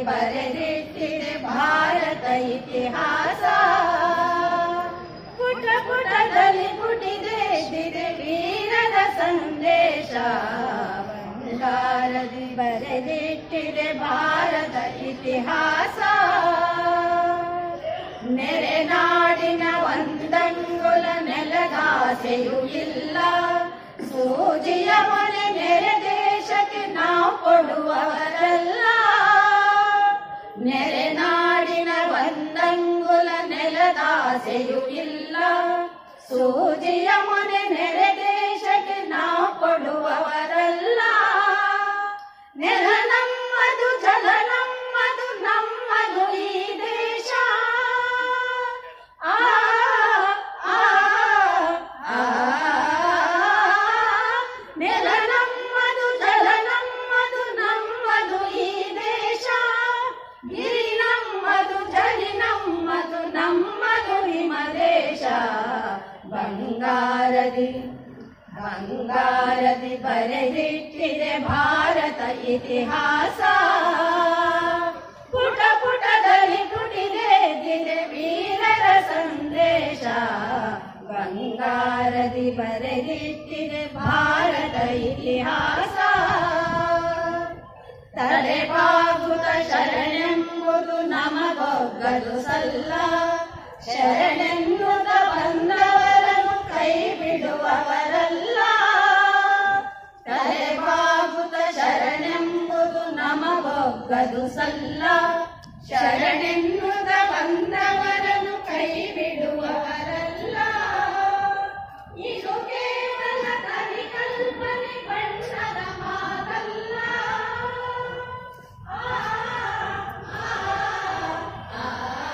ಬರೆದಿಟ್ಟಿದೆ ಭಾರತ ಇತಿಹಾಸ ಪುಟ ಪುಟದಲ್ಲಿ ಪುಟಿದೆದ್ದಿದೆ ವೀರದ ಸಂದೇಶ ಬಂಗಾರದಿ ಬರೆದಿಟ್ಟಿದೆ ಭಾರತ ಇತಿಹಾಸ ನೆರೆ ನಾಡಿನ ಒಂದಂಗುಲ ನೆಲದಾಸೆಯೂ ಇಲ್ಲ ಸೂಜಿಯ ಮನೆ ನೆರೆ ದೇಶಕ್ಕೆ ನಾವು ಕೊಡುವವರಲ್ಲ ನೆರೆ ನಾಡಿನ ಒಂದಂಗುಲ ನೆಲದಾಸೆಯೂ ಇಲ್ಲ ಸೂಜಿಯ ಮನೆ ನೆರೆ ದೇಶಕ್ಕೆ ನಾವು ಕೊಡುವವರಲ್ಲ ನೆಲ ನಮ್ಮದು ಜಲ ನಮ್ಮದು ನಮ್ಮದು ಈ ದೇಶ ಆ ಆ, ಆ, ನೆಲ ನಮ್ಮದು ಜಲ ನಮ್ಮದು ನಮ್ಮದು ಈ ದೇಶ ಗಿರಿ ನಮ್ಮದು ಜಲಿ ನಮ್ಮದು ನಮ್ಮದು ಹಿಮ ದೇಶ ಬಂಗಾರದಿ ಬಂಗಾರದಿ ಬರೆದಿಟ್ಟಿದೆ ಭಾರತ ಇತಿಹಾಸ ಪುಟ ಪುಟದಲ್ಲಿ ಪುಟಿದೆದ್ದಿದೆ ವೀರರ ಸಂದೇಶ ಬಂಗಾರದಿ ಬರೆದಿಟ್ಟಿದೆ ಭಾರತ ಇತಿಹಾಸ ತಲೆಬಾಗುತ್ತ ಶರಣೆಂಬುದು ನಮಗೊಗ್ಗದು ಸಲ್ಲ ಶರಣೆನ್ನುತ್ತ ಬಂದವರನ್ನು ಕೈ ಬಿಡುವವರಲ್ಲ ತಲೆಬಾಗುತ್ತ ಶರಣೆಂಬುದು ನಮಗೊಗ್ಗದು ಸಲ್ಲ ಶರಣೆನ್ನುತ್ತ ಬಂದವರನ್ನು ಕೈ ಬಿಡುವವರಲ್ಲ ಇದು ಕೇವಲ ಪರಿಕಲ್ಪನೆ ಬಣ್ಣದ ಮಾತಲ್ಲ ಆ, ಆ, ಆ,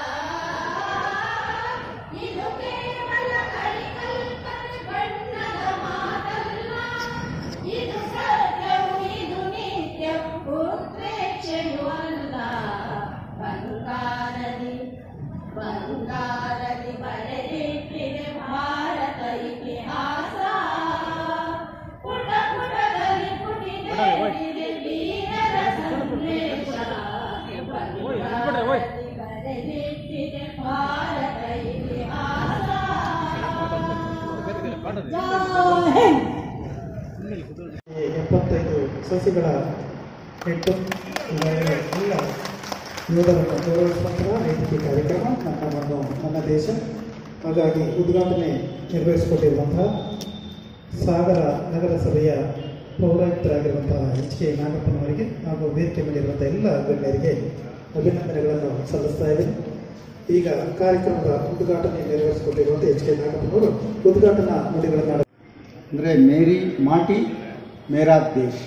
ಇದು ಕೇವಲ ಪರಿಕಲ್ಪನೆ ಬಣ್ಣದ ಮಾತಲ್ಲ ಇದು ಸತ್ಯವು ಇದು ನಿತ್ಯವು ಉತ್ಪ್ರೇಕ್ಷೆಯೂ ಅಲ್ಲ ಬಂಗಾರದಿ ಬಂಗಾರದಿ ಬರೆದಿಟ್ಟಿದೆ ಭಾರತ ಇತಿಹಾಸ ಪುಟ ಪುಟದಲ್ಲಿ ಪುಟಿದೆ ವೀರರ ಸಂದೇಶ ಬಂಗಾರದಿ ಬರೆದಿಟ್ಟಿದೆ ಭಾರತ ಇತಿಹಾಸ ಈ ಎಪ್ಪತ್ತೈದು ಸಸಿಗಳ ನೆಟ್ಟು ಈಗಾಗಲೇ ಎಲ್ಲ ಯೋಧರನ್ನು ಗೌರವಿಸುವಂತಹ ವೇದಿಕೆ ಕಾರ್ಯಕ್ರಮ ನನ್ನ ಒಂದು ನನ್ನ ದೇಶ ಹಾಗಾಗಿ ಉದ್ಘಾಟನೆ ನಿರ್ವಹಿಸಿಕೊಟ್ಟಿರುವಂತಹ ಸಾಗರ ನಗರಸಭೆಯ ಪೌರಾಯುಕ್ತರಾಗಿರುವಂತಹ ಎಚ್ ಕೆ ನಾಗಪ್ಪನವರಿಗೆ ಹಾಗೂ ವೇದಿಕೆ ಮೇಲಿರುವಂತಹ ಎಲ್ಲ ಗಣ್ಯರಿಗೆ ಅಭಿನಂದನೆಗಳನ್ನು ಸಲ್ಲಿಸ್ತಾ ಇದ್ದೀನಿ ಈಗ ಕಾರ್ಯಕ್ರಮದ ಉದ್ಘಾಟನೆ ನೆರವೇರಿಸಿಕೊಟ್ಟಿರುವಂತಹ ಎಚ್ ಕೆ ನಾಗಪ್ಪನವರು ಉದ್ಘಾಟನಾ ನುಡಿಗಳನ್ನು ಅಂದರೆ ಮೇರಿ ಮಾಟಿ ಮೇರಾ ದೇಶ್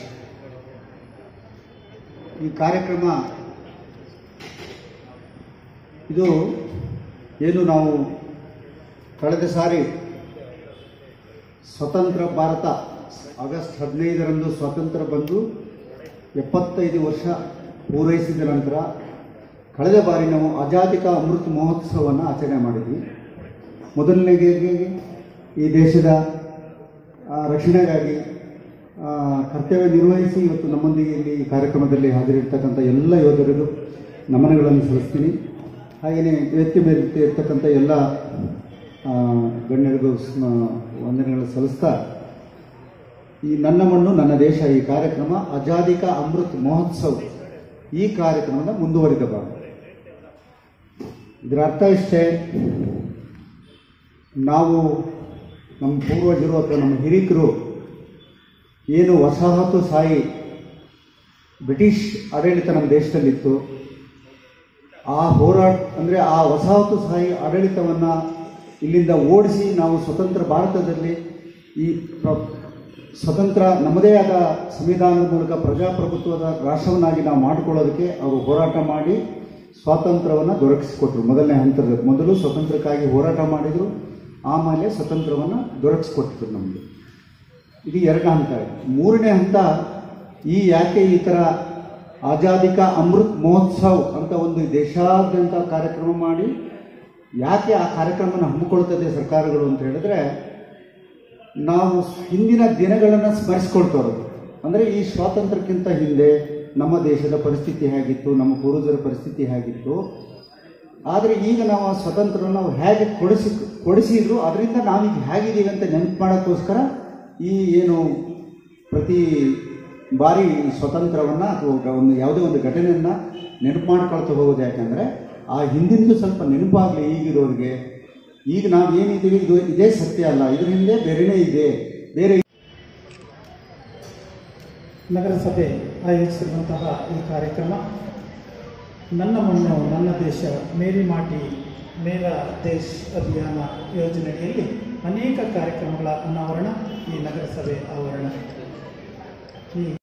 ಈ ಕಾರ್ಯಕ್ರಮ ಇದು ಏನು ನಾವು ಕಳೆದ ಸಾರಿ ಸ್ವತಂತ್ರ ಭಾರತ ಆಗಸ್ಟ್ ಹದಿನೈದರಂದು ಸ್ವಾತಂತ್ರ್ಯ ಬಂದು ಎಪ್ಪತ್ತೈದು ವರ್ಷ ಪೂರೈಸಿದ ನಂತರ ಕಳೆದ ಬಾರಿ ನಾವು ಆಜಾದಿಕ ಅಮೃತ ಮಹೋತ್ಸವವನ್ನು ಆಚರಣೆ ಮಾಡಿದ್ವಿ ಮೊದಲನೇಗೆ ಈ ದೇಶದ ಆ, ರಕ್ಷಣೆಗಾಗಿ ಆ, ಕರ್ತವ್ಯ ನಿರ್ವಹಿಸಿ ಇವತ್ತು ನಮ್ಮೊಂದಿಗೆ ಇಲ್ಲಿ ಈ ಕಾರ್ಯಕ್ರಮದಲ್ಲಿ ಹಾಜರಿರ್ತಕ್ಕಂಥ ಎಲ್ಲ ಯೋಧರಿಗೂ ನಮನಗಳನ್ನು ಸಲ್ಲಿಸ್ತೀನಿ ಹಾಗೆಯೇ ವೇದಿಕೆ ಮೇಲೆ ಇರ್ತಕ್ಕಂಥ ಎಲ್ಲ ಆ, ಗಣ್ಯರಿಗೂ ಸ್ಮ- ವಂದನೆಗಳನ್ನು ಸಲ್ಲಿಸ್ತಾ ಈ ನನ್ನ ಮಣ್ಣು ನನ್ನ ದೇಶ ಈ ಕಾರ್ಯಕ್ರಮ ಆಜಾದಿಕ ಅಮೃತ್ ಮಹೋತ್ಸವ್ ಈ ಕಾರ್ಯಕ್ರಮದ ಮುಂದುವರಿದ ಭಾಗ ಇದರ ಅರ್ಥ ಇಷ್ಟೇ ನಾವು ನಮ್ಮ ಪೂರ್ವಜರು ಅಥವಾ ನಮ್ಮ ಹಿರಿಕರು ಏನು ವಸಾಹತು ಸಾಯಿ ಬ್ರಿಟಿಷ್ ಆಡಳಿತ ನಮ್ಮ ದೇಶದಲ್ಲಿತ್ತು ಆ ಹೋರಾಟ ಅಂದರೆ ಆ ವಸಾಹತು ಸಾಯಿ ಆಡಳಿತವನ್ನು ಇಲ್ಲಿಂದ ಓಡಿಸಿ ನಾವು ಸ್ವತಂತ್ರ ಭಾರತದಲ್ಲಿ ಈ ಪ್ರ ಸ್ವತಂತ್ರ ನಮ್ಮದೇ ಆದ ಸಂವಿಧಾನದ ಮೂಲಕ ಪ್ರಜಾಪ್ರಭುತ್ವದ ರಾಷ್ಟ್ರವನ್ನಾಗಿ ನಾವು ಮಾಡಿಕೊಳ್ಳೋದಕ್ಕೆ ಅವರು ಹೋರಾಟ ಮಾಡಿ ಸ್ವಾತಂತ್ರ್ಯವನ್ನು ದೊರಕಿಸಿಕೊಟ್ರು ಮೊದಲನೇ ಹಂತದ ಮೊದಲು ಸ್ವತಂತ್ರಕ್ಕಾಗಿ ಹೋರಾಟ ಮಾಡಿದರು ಆಮೇಲೆ ಸ್ವತಂತ್ರವನ್ನು ದೊರಕಿಸಿಕೊಟ್ಟಿದ್ರು ನಮಗೆ ಇದು ಎರಡನೇ ಹಂತ ಮೂರನೇ ಹಂತ ಈ ಯಾಕೆ ಈ ಥರ ಆಜಾದಿಕ ಅಮೃತ್ ಮಹೋತ್ಸವ್ ಅಂತ ಒಂದು ದೇಶಾದ್ಯಂತ ಕಾರ್ಯಕ್ರಮ ಮಾಡಿ ಯಾಕೆ ಆ ಕಾರ್ಯಕ್ರಮನ ಹಮ್ಮಿಕೊಳ್ತದೆ ಸರ್ಕಾರಗಳು ಅಂತ ಹೇಳಿದ್ರೆ ನಾವು ಹಿಂದಿನ ದಿನಗಳನ್ನು ಸ್ಮರಿಸ್ಕೊಳ್ತಾ ಇರೋದು ಅಂದರೆ ಈ ಸ್ವಾತಂತ್ರ್ಯಕ್ಕಿಂತ ಹಿಂದೆ ನಮ್ಮ ದೇಶದ ಪರಿಸ್ಥಿತಿ ಹೇಗಿತ್ತು ನಮ್ಮ ಪೂರ್ವಜರ ಪರಿಸ್ಥಿತಿ ಹೇಗಿತ್ತು ಆದರೆ ಈಗ ನಾವು ಆ ಸ್ವತಂತ್ರ ನಾವು ಹೇಗೆ ಕೊಡಿಸಿ ಕೊಡಿಸಿದ್ರು ಅದರಿಂದ ನಾವೀಗ ಹೇಗಿದ್ದೀವಿ ಅಂತ ನೆನಪು ಮಾಡೋಕ್ಕೋಸ್ಕರ ಈ ಏನು ಪ್ರತಿ ಬಾರಿ ಸ್ವತಂತ್ರವನ್ನು ಅಥವಾ ಒಂದು ಯಾವುದೇ ಒಂದು ಘಟನೆಯನ್ನು ನೆನಪು ಮಾಡ್ಕೊಳ್ತಾ ಹೋಗೋದು ಯಾಕಂದರೆ ಆ ಹಿಂದಿನದು ಸ್ವಲ್ಪ ನೆನಪಾಗಲಿ ಈಗಿರೋರಿಗೆ ಈಗ ನಾವು ಏನಿದ್ದೀವಿ ಇದು ಇದೇ ಸತ್ಯ ಅಲ್ಲ ಇದ್ರ ಹಿಂದೆ ಬೇರೆನೇ ಇದೆ ಬೇರೆ ನಗರಸಭೆ ಆಯೋಜಿಸಿರುವಂತಹ ಈ ಕಾರ್ಯಕ್ರಮ ನನ್ನ ಮಣ್ಣು ನನ್ನ ದೇಶ ಮೇರಿ ಮಾಟಿ ಮೇರಾ ದೇಶ್ ಅಭಿಯಾನ ಯೋಜನೆಯಲ್ಲಿ ಅನೇಕ ಕಾರ್ಯಕ್ರಮಗಳ ಅನಾವರಣ ಈ ನಗರಸಭೆ ಆವರಣ ಈ